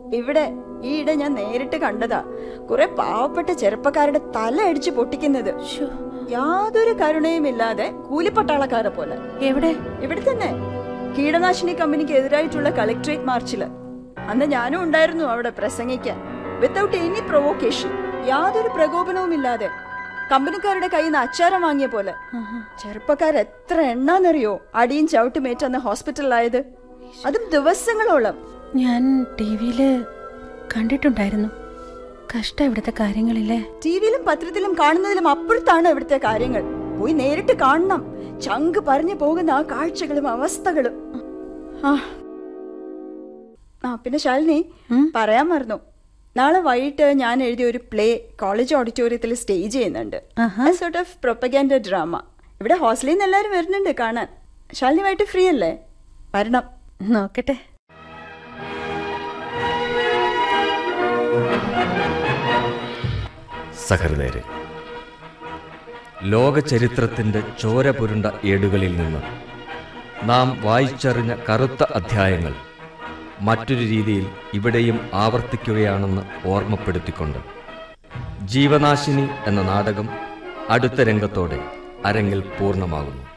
ഇവിടെ ഈയിടെ ഞാൻ നേരിട്ട് കണ്ടതാ കുറെ പാവപ്പെട്ട ചെറുപ്പക്കാരുടെ തല അടിച്ച് പൊട്ടിക്കുന്നത് ശ്ശോ, യാതൊരു കരുണയുമില്ലാതെ കൂലിപ്പട്ടാളക്കാരെ പോലെ എവിടെ ഇവിടെ തന്നെ കീടനാശിനി കമ്പനിക്ക് എതിരായിട്ടുള്ള കളക്ടറേറ്റ് മാർച്ചില് അന്ന് ഞാനും ഉണ്ടായിരുന്നു അവിടെ പ്രസംഗിക്കാൻ വിത്തൗട്ട് എനി പ്രൊവോക്കേഷൻ യാതൊരു പ്രകോപനവുമില്ലാതെ കമ്പനിക്കാരുടെ കയ്യിൽ നിന്ന് അച്ചാരം വാങ്ങിയ പോലെ ചെറുപ്പക്കാർ എത്ര എണ്ണാന്നറിയോ അടിയും ചവിട്ടുമേറ്റന്ന് ഹോസ്പിറ്റലിലായത് അതും ദിവസങ്ങളോളം ഞാൻ ടി വിയില് കണ്ടിട്ടുണ്ടായിരുന്നു കഷ്ടം ഇവിടുത്തെ കാര്യങ്ങളില്ലേ ടിവിയിലും പത്രത്തിലും കാണുന്നതിലും അപ്പുറത്താണ് ഇവിടുത്തെ കാര്യങ്ങൾ പോയി നേരിട്ട് കാണണം ചങ്ക് പറഞ്ഞു പോകുന്ന ആ കാഴ്ചകളും അവസ്ഥകളും ആ ആ പിന്നെ ശാലിനി ഉം? പറയാൻ മറന്നു നാളെ വൈകിട്ട് ഞാൻ എഴുതിയ ഒരു പ്ലേ കോളേജ് ഓഡിറ്റോറിയത്തിൽ സ്റ്റേജ് ചെയ്യുന്നുണ്ട് ആഹാ. സോർട്ട് ഓഫ് പ്രൊപ്പഗാൻഡ ഡ്രാമ ഇവിടെ ഹോസ്റ്റലിൽ നിന്ന് എല്ലാവരും വരുന്നുണ്ട് കാണാൻ ശാലിനി വൈകിട്ട് ഫ്രീ അല്ലേ വരണം നോക്കട്ടെ സഹൃദയരെ ലോക ചരിത്രത്തിൻ്റെ ചോര പുരുണ്ട ഏടുകളിൽ നിന്ന് നാം വായിച്ചറിഞ്ഞ കറുത്ത അധ്യായങ്ങൾ മറ്റൊരു രീതിയിൽ ഇവിടെയും ആവർത്തിക്കുകയാണെന്ന് ഓർമ്മപ്പെടുത്തിക്കൊണ്ട് ജീവനാശിനി എന്ന നാടകം അടുത്ത രംഗത്തോടെ അരങ്ങിൽ പൂർണ്ണമാകുന്നു